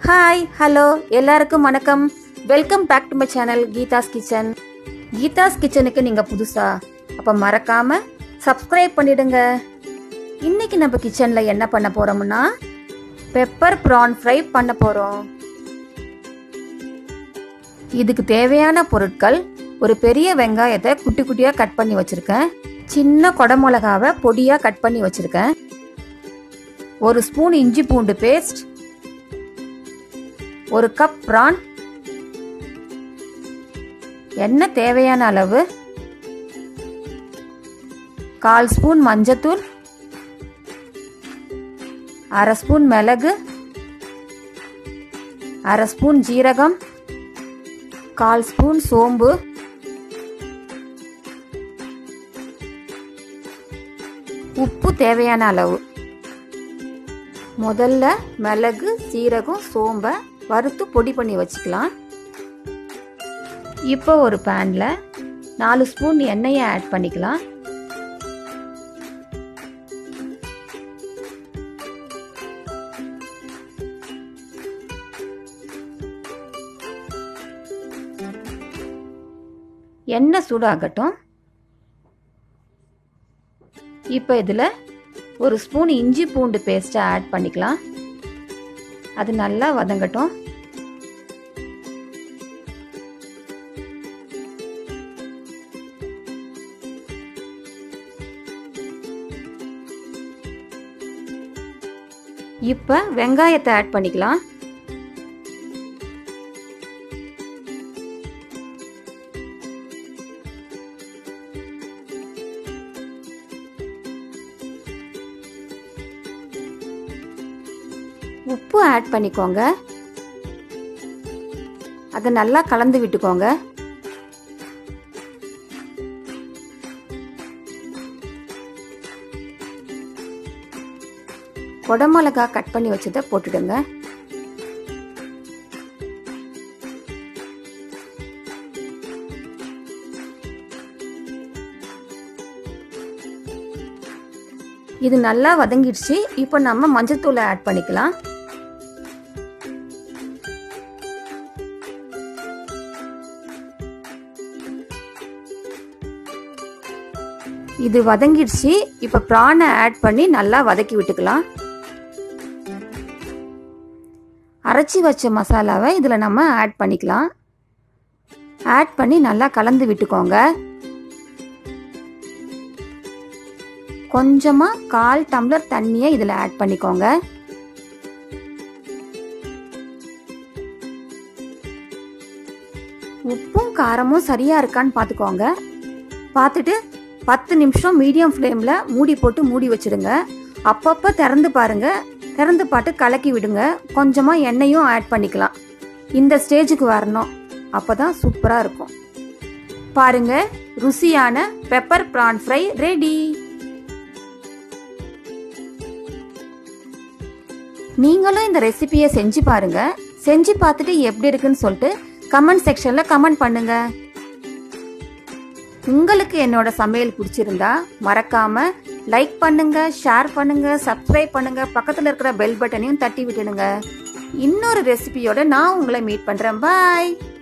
hi hello எல்லாருக்கும் வணக்கம் welcome back to my channel Geetha's kitchen Geetha's கிச்சனுக்கு நீங்க புதுசா அப்ப மறக்காம சப்ஸ்கிரைப் பண்ணிடுங்க இன்னைக்கு நம்ம கிச்சன்ல என்ன பண்ண போறோம்னா பெப்பர் ப்ரான் ஃப்ரை பண்ண போறோம் இதுக்கு தேவையான பொருட்கள் ஒரு பெரிய வெங்காயத்தை குட்டி குட்டியா கட் பண்ணி வச்சிருக்கேன் சின்ன கொடமிளகாவை பொடியா கட் பண்ணி வச்சிருக்கேன் ஒரு ஸ்பூன் இஞ்சி பூண்டு பேஸ்ட் ஒரு கப் ப்ரான் எண்ணெய் தேவையான அளவு கால் ஸ்பூன் மஞ்சத்தூள் அரை ஸ்பூன் மிளகு அரை ஸ்பூன் ஜீரகம் கால் ஸ்பூன் சோம்பு உப்பு தேவையான அளவு முதல்ல மிளகு சீரகம் சோம்பை வறுத்து பொடி பண்ணி வச்சுக்கலாம் இப்போ ஒரு பேனில் நாலு ஸ்பூன் எண்ணெயை ஆட் பண்ணிக்கலாம் எண்ணெய் சூடாகட்டும் இப்போ இதில் ஒரு ஸ்பூன் இஞ்சி பூண்டு பேஸ்ட்டை ஆட் பண்ணிக்கலாம் அது நல்லா வதங்கட்டும் இப்போ வெங்காயத்தை ஆட் பண்ணிக்கலாம் உப்பு ஆட் பண்ணிக்கோங்க அதை நல்லா கலந்து விட்டுக்கோங்க குடமிளகா கட் பண்ணி வச்சதை போட்டுடுங்க இது நல்லா வதங்கிடுச்சு இப்போ நம்ம மஞ்சத்தூளை ஆட் பண்ணிக்கலாம் இது வதங்கிடுச்சு இப்போ ப்ரானை ஆட் பண்ணி நல்லா வதக்கி விட்டுக்கலாம் அரைச்சி வச்ச மசாலாவை இதில் நம்ம ஆட் பண்ணிக்கலாம் ஆட் பண்ணி நல்லா கலந்து விட்டுக்கோங்க கொஞ்சமாக கால் டம்ளர் தண்ணியை இதில் ஆட் பண்ணிக்கோங்க உப்பும் காரமும் சரியாக இருக்கான்னு பார்த்துக்கோங்க பார்த்துட்டு பத்து நிமிஷம் மீடியம் ஃப்ளேமில் மூடி போட்டு மூடி வச்சிடுங்க அப்பப்போ திறந்து பாருங்க திறந்து பாட்டு கலக்கி விடுங்க கொஞ்சமாக எண்ணெயும் ஆட் பண்ணிக்கலாம் இந்த ஸ்டேஜுக்கு வரணும் அப்போ தான் சூப்பராக இருக்கும் பாருங்க ருசியான பெப்பர் ப்ரான் ஃப்ரை ரெடி நீங்களும் இந்த ரெசிபியை செஞ்சு பாருங்க செஞ்சு பார்த்துட்டு எப்படி இருக்குன்னு சொல்லிட்டு கமெண்ட் செக்ஷன்ல கமெண்ட் பண்ணுங்க உங்களுக்கு என்னோட சமையல் பிடிச்சிருந்தா மறக்காம லைக் பண்ணுங்க ஷேர் பண்ணுங்க சப்ஸ்கிரைப் பண்ணுங்க பக்கத்துல இருக்கிற பெல் பட்டனையும் தட்டி விட்டுடுங்க இன்னொரு ரெசிபியோட நான் உங்களை மீட் பண்றேன் பாய்